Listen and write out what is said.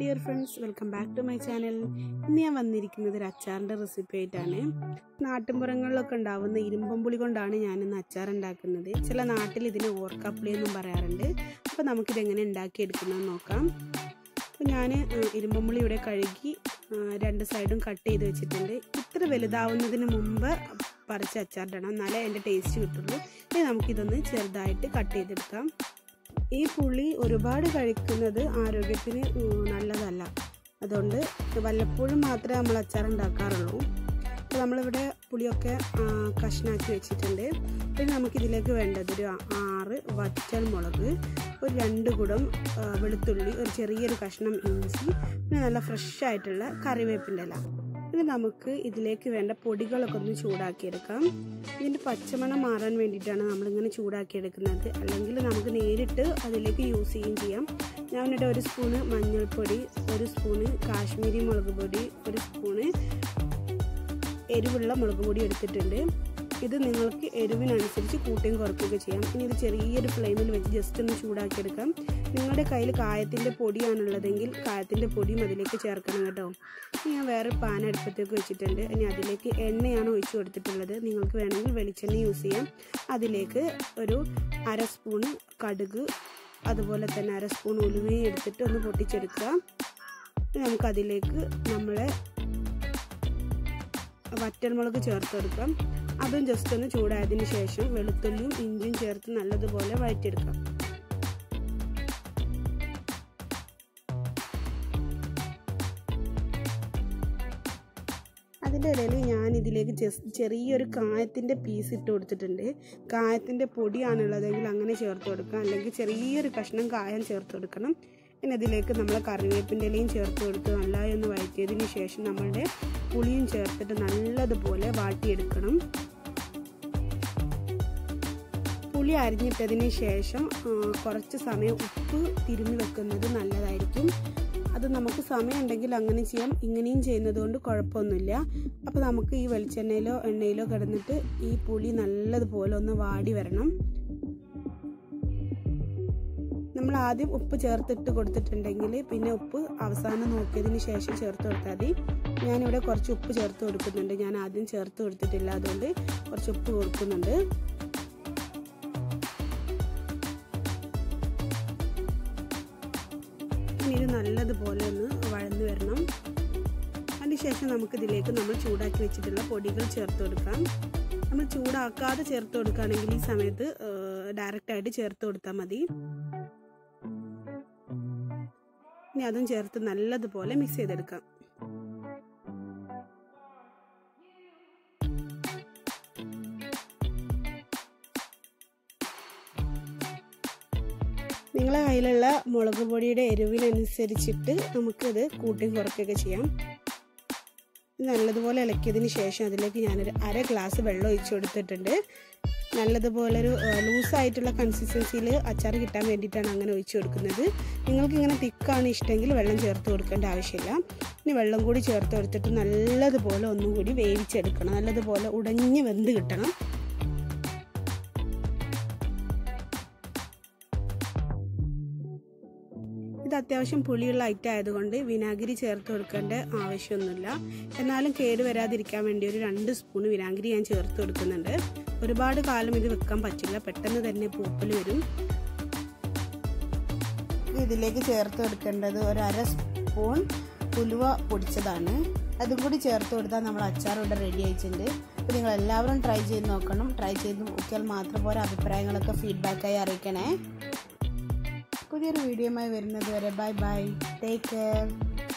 dear friends welcome back to my channel ഇന്ന് ഞാൻ വന്നിരിക്കുന്നത് ഒരു അച്ചാറിൻ്റെ റെസിപ്പി ആയിട്ടാണ് നാട്ടിൻപുറങ്ങളിലൊക്കെ ഉണ്ടാവുന്ന ഇരുമ്പമ്പുളി കൊണ്ടാണ് ഞാനിന്ന് അച്ചാർ ഉണ്ടാക്കുന്നത് ചില നാട്ടിൽ ഇതിന് ഓർക്കാപ്പുളി എന്നും പറയാറുണ്ട് അപ്പോൾ നമുക്കിതെങ്ങനെ ഉണ്ടാക്കിയെടുക്കുന്നതെന്ന് നോക്കാം അപ്പോൾ ഞാൻ ഇരുമ്പമ്പുളി ഇവിടെ കഴുകി ആ, രണ്ട് സൈഡും കട്ട് ചെയ്ത് വെച്ചിട്ടുണ്ട് ഇത്ര വലുതാവുന്നതിന് മുമ്പ് പറിച്ച് അച്ചാറിടണം എന്നാലേ എൻ്റെ ടേസ്റ്റ് കിട്ടുള്ളൂ ഇനി നമുക്കിതൊന്ന് ചെറുതായിട്ട് കട്ട് ചെയ്തെടുക്കാം ഈ പുളി ഒരുപാട് കഴിക്കുന്നത് ആരോഗ്യത്തിന് ഉം, നല്ലതല്ല അതുകൊണ്ട് വല്ലപ്പോഴും മാത്രമേ നമ്മൾ അച്ചാർ ഉണ്ടാക്കാറുള്ളൂ അപ്പോൾ നമ്മളിവിടെ പുളിയൊക്കെ ആ, കഷ്ണാക്കി വെച്ചിട്ടുണ്ട് പിന്നെ നമുക്കിതിലേക്ക് വേണ്ടത് ഒരു ആറ് വറ്റൽ മുളക് ഒരു രണ്ട് കുടം ആ, വെളുത്തുള്ളി ഒരു ചെറിയൊരു കഷ്ണം ഇഞ്ചി പിന്നെ നല്ല ഫ്രഷ് ആയിട്ടുള്ള കറിവേപ്പിൻ്റെ ഇല ഇനി നമുക്ക് ഇതിലേക്ക് വേണ്ട പൊടികളൊക്കെ ഒന്ന് ചൂടാക്കിയെടുക്കാം ഇതിൻ്റെ പച്ചമണം മാറാൻ വേണ്ടിയിട്ടാണ് നമ്മളിങ്ങനെ ചൂടാക്കിയെടുക്കുന്നത് അല്ലെങ്കിൽ നമുക്ക് നേരിട്ട് അതിലേക്ക് യൂസ് ചെയ്യുകയും ചെയ്യാം ഞാനിവിടെ ഒരു സ്പൂണ് മഞ്ഞൾപ്പൊടി ഒരു സ്പൂണ് കാശ്മീരി മുളക് പൊടി ഒരു സ്പൂണ് എരിവുള്ള മുളക് പൊടി എടുത്തിട്ടുണ്ട് ഇത് നിങ്ങൾക്ക് എരിവിനനുസരിച്ച് കൂട്ടുകയും കുറയ്ക്കുകയൊക്കെ ചെയ്യാം ഇനി ഇത് ചെറിയൊരു ഫ്ലെയിമിൽ വെച്ച് ജസ്റ്റ് ഒന്ന് ചൂടാക്കിയെടുക്കാം നിങ്ങളുടെ കയ്യിൽ കായത്തിൻ്റെ പൊടിയാണുള്ളതെങ്കിൽ കായത്തിൻ്റെ പൊടിയും അതിലേക്ക് ചേർക്കണം കേട്ടോ ഇനി ഞാൻ വേറെ പാൻ അടുപ്പത്തേക്ക് വെച്ചിട്ടുണ്ട് ഇനി അതിലേക്ക് എണ്ണയാണ് ഒഴിച്ചു കൊടുത്തിട്ടുള്ളത് നിങ്ങൾക്ക് വേണമെങ്കിൽ വെളിച്ചെണ്ണ യൂസ് ചെയ്യാം അതിലേക്ക് ഒരു അര സ്പൂണ് കടുക് അതുപോലെ തന്നെ അര സ്പൂൺ ഉലുവയും എടുത്തിട്ട് ഒന്ന് പൊട്ടിച്ചെടുക്കുക ഇനി നമുക്കതിലേക്ക് നമ്മളെ വറ്റൽമുളക് ചേർത്ത് കൊടുക്കാം അതും ജസ്റ്റ് ഒന്ന് ചൂടായതിനു ശേഷം വെളുത്തുള്ളിയും ഇഞ്ചിയും ചേർത്ത് നല്ലതുപോലെ വഴറ്റിയെടുക്കാം അതിൻ്റെ ഇടയിൽ ഞാൻ ഇതിലേക്ക് ജസ്റ്റ് ചെറിയൊരു കായത്തിൻ്റെ പീസ് ഇട്ട് കൊടുത്തിട്ടുണ്ട് കായത്തിൻ്റെ പൊടിയാണുള്ളതെങ്കിൽ അങ്ങനെ ചേർത്ത് കൊടുക്കാം അല്ലെങ്കിൽ ചെറിയൊരു കഷ്ണം കായം ചേർത്ത് കൊടുക്കണം പിന്നെ അതിലേക്ക് നമ്മൾ കറിവേപ്പിൻ്റെ ഇലയും ചേർത്ത് കൊടുത്ത് നല്ലതായി ഒന്ന് വഴറ്റിയതിന് ശേഷം നമ്മളുടെ പുളിയും ചേർത്തിട്ട് നല്ലതുപോലെ വാട്ടിയെടുക്കണം പുളി അരിഞ്ഞിട്ടതിന് ശേഷം ആ, കുറച്ച് സമയം ഉപ്പ് തിരുമ്മി വെക്കുന്നത് നല്ലതായിരിക്കും അത് നമുക്ക് സമയമുണ്ടെങ്കിൽ അങ്ങനെ ചെയ്യാം ഇങ്ങനെയും ചെയ്യുന്നത് കൊണ്ട് കുഴപ്പമൊന്നുമില്ല അപ്പോൾ നമുക്ക് ഈ വെളിച്ചെണ്ണയിലോ എണ്ണയിലോ കിടന്നിട്ട് ഈ പുളി നല്ലതുപോലെ ഒന്ന് വാടി വരണം നമ്മൾ ആദ്യം ഉപ്പ് ചേർത്തിട്ട് കൊടുത്തിട്ടുണ്ടെങ്കിൽ പിന്നെ ഉപ്പ് അവസാനം നോക്കിയതിന് ശേഷം ചേർത്ത് കൊടുത്താൽ മതി ഞാനിവിടെ കുറച്ച് ഉപ്പ് ചേർത്ത് കൊടുക്കുന്നുണ്ട് ഞാൻ ആദ്യം ചേർത്ത് കൊടുത്തിട്ടില്ല അതുകൊണ്ട് കുറച്ച് ഉപ്പ് കൊടുക്കുന്നുണ്ട് ഇനി ഇത് നല്ലതുപോലെ ഒന്ന് വഴന്നു വരണം അതിനുശേഷം നമുക്കിതിലേക്ക് നമ്മൾ ചൂടാക്കി വെച്ചിട്ടുള്ള പൊടികൾ ചേർത്ത് കൊടുക്കാം നമ്മൾ ചൂടാക്കാതെ ചേർത്ത് കൊടുക്കുകയാണെങ്കിൽ ഈ സമയത്ത് ഡയറക്റ്റായിട്ട് ചേർത്ത് കൊടുത്താൽ മതി ഇനി അതും ചേർത്ത് നല്ലതുപോലെ മിക്സ് ചെയ്തെടുക്കാം നിങ്ങളെ കയ്യിലുള്ള മുളക് പൊടിയുടെ എരിവിനനുസരിച്ചിട്ട് നമുക്കിത് കൂട്ടി കുറയ്ക്കുകയൊക്കെ ചെയ്യാം നല്ലതുപോലെ ഇളക്കിയതിന് ശേഷം അതിലേക്ക് ഞാനൊരു അര ഗ്ലാസ് വെള്ളം ഒഴിച്ചു കൊടുത്തിട്ടുണ്ട് നല്ലതുപോലെ ഒരു ലൂസായിട്ടുള്ള കൺസിസ്റ്റൻസിയിൽ അച്ചാർ കിട്ടാൻ വേണ്ടിയിട്ടാണ് അങ്ങനെ ഒഴിച്ചു കൊടുക്കുന്നത് നിങ്ങൾക്ക് ഇങ്ങനെ തിക്കാണ് ഇഷ്ടമെങ്കിൽ വെള്ളം ചേർത്ത് കൊടുക്കേണ്ട ആവശ്യമില്ല ഇനി വെള്ളം കൂടി ചേർത്ത് കൊടുത്തിട്ട് നല്ലതുപോലെ ഒന്നും കൂടി വേവിച്ചെടുക്കണം നല്ലതുപോലെ ഉടഞ്ഞ് വെന്ത് കിട്ടണം ഇത് അത്യാവശ്യം പുളിയുള്ള ഐറ്റം ആയതുകൊണ്ട് വിനാഗിരി ചേർത്ത് കൊടുക്കേണ്ട ആവശ്യമൊന്നുമില്ല എന്നാലും കേട് വരാതിരിക്കാൻ വേണ്ടി ഒരു രണ്ട് സ്പൂൺ വിനാഗിരി ഞാൻ ചേർത്ത് കൊടുക്കുന്നുണ്ട് ഒരുപാട് കാലം ഇത് വെക്കാൻ പറ്റില്ല പെട്ടെന്ന് തന്നെ പൂപ്പൽ വരും ഇതിലേക്ക് ചേർത്ത് കൊടുക്കേണ്ടത് ഒരു അര സ്പൂൺ ഉലുവ പൊടിച്ചതാണ് അതും കൂടി ചേർത്ത് കൊടുത്താൽ നമ്മൾ അച്ചാർ ഇവിടെ റെഡി ആയിട്ടുണ്ട് അപ്പോൾ നിങ്ങൾ എല്ലാവരും ട്രൈ ചെയ്ത് നോക്കണം ട്രൈ ചെയ്ത് നോക്കിയാൽ മാത്രം പോലെ അഭിപ്രായങ്ങളൊക്കെ ഫീഡ്ബാക്കായി അറിയിക്കണേ പുതിയൊരു വീഡിയോയുമായി വരുന്നത് വരെ ബൈ ബൈ ടേക്ക് കെയർ